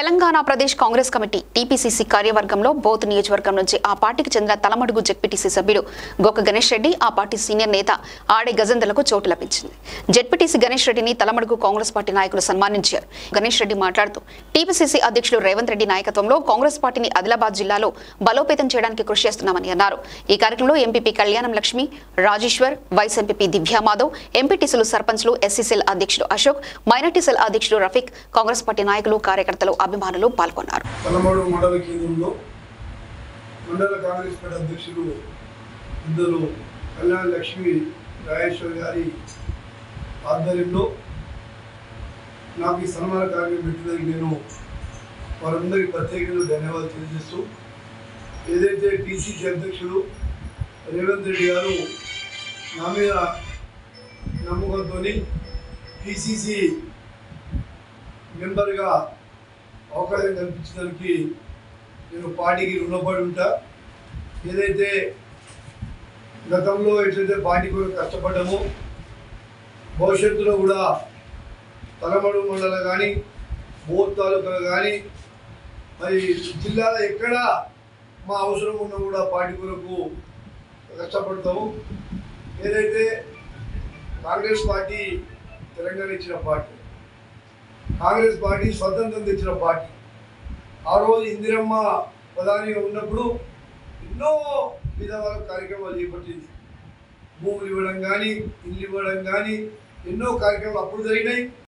Telangana Pradesh Congress committee TPCC కార్యవర్గంలో బోత్ నియోజకవర్గం నుంచి ఆ పార్టీకి చెందిన తలమడుగు జెడ్పీటీసీ సభ్యుడు గొక్క గణేష్ రెడ్డి ఆ పార్టీ సీనియర్ నేత ఆడే గజందలకు చోటు లభించింది జెడ్పీటీసీ గణేష్ రెడ్డిని తలమడుగు కాంగ్రెస్ పార్టీ నాయకులు సన్మానించారు గణేష్ రెడ్డి మాట్లాడుతూ టీపీసీసీ అధ్యక్షులు రేవంత్ రెడ్డి నాయకత్వంలో కాంగ్రెస్ పార్టీని ఆదిలాబాద్ జిల్లాలో బలోపేతం చేయడానికి కృషి చేస్తున్నామని అన్నారు ఈ కార్యక్రమంలో MPP Kalyanam Lakshmi Rajeshwar vice MPP Divyamadhav ఎంపీటీసీలు సర్పంచ్లు ఎస్సీసీఎల్ అధ్యక్షుడు అశోక్ మైనార్టీ సెల్ అధ్యక్షుడు రఫీక్ కాంగ్రెస్ పార్టీ నాయకులు కార్యకర్తలు అభిమానులు పాల్గొన్నారు పలమూడు మండల కేంద్రంలో మండల కాంగ్రెస్ పార్టీ అధ్యక్షులు ఇద్దరు కళ్యాణ్ లక్ష్మి రాజేశ్వర్ గారి ఆధ్వర్యంలో నాకు ఈ సన్మాన కార్యక్రమం పెట్టినందుకు నేను వారందరికీ ప్రత్యేకంగా ధన్యవాదాలు తెలియజేస్తూ ఏదైతే టీసీసీ అధ్యక్షుడు రేవంత్ రెడ్డి గారు నా మీద నమ్మకంతో టీసీసీ మెంబర్గా అవకాశం కల్పించడానికి నేను పార్టీకి రుణపడి ఉంటా ఏదైతే గతంలో ఎట్లయితే పార్టీ కొరకు కష్టపడ్డామో భవిష్యత్తులో కూడా తలమడు మండలం కానీ బోత్ తాలూకాలు కానీ మరి జిల్లాలో ఎక్కడ మా అవసరం ఉన్నా కూడా పార్టీ కొరకు కష్టపడతాము ఏదైతే కాంగ్రెస్ పార్టీ తెలంగాణ ఇచ్చిన పార్టీ కాంగ్రెస్ పార్టీ స్వతంత్రం తెచ్చిన పార్టీ ఆ రోజు ఇందిరమ్మ ప్రధానిగా ఉన్నప్పుడు ఎన్నో విధాల కార్యక్రమాలు చేపట్టింది భూములు ఇవ్వడం కానీ ఇల్లు ఇవ్వడం కానీ ఎన్నో కార్యక్రమాలు అప్పుడు జరిగినాయి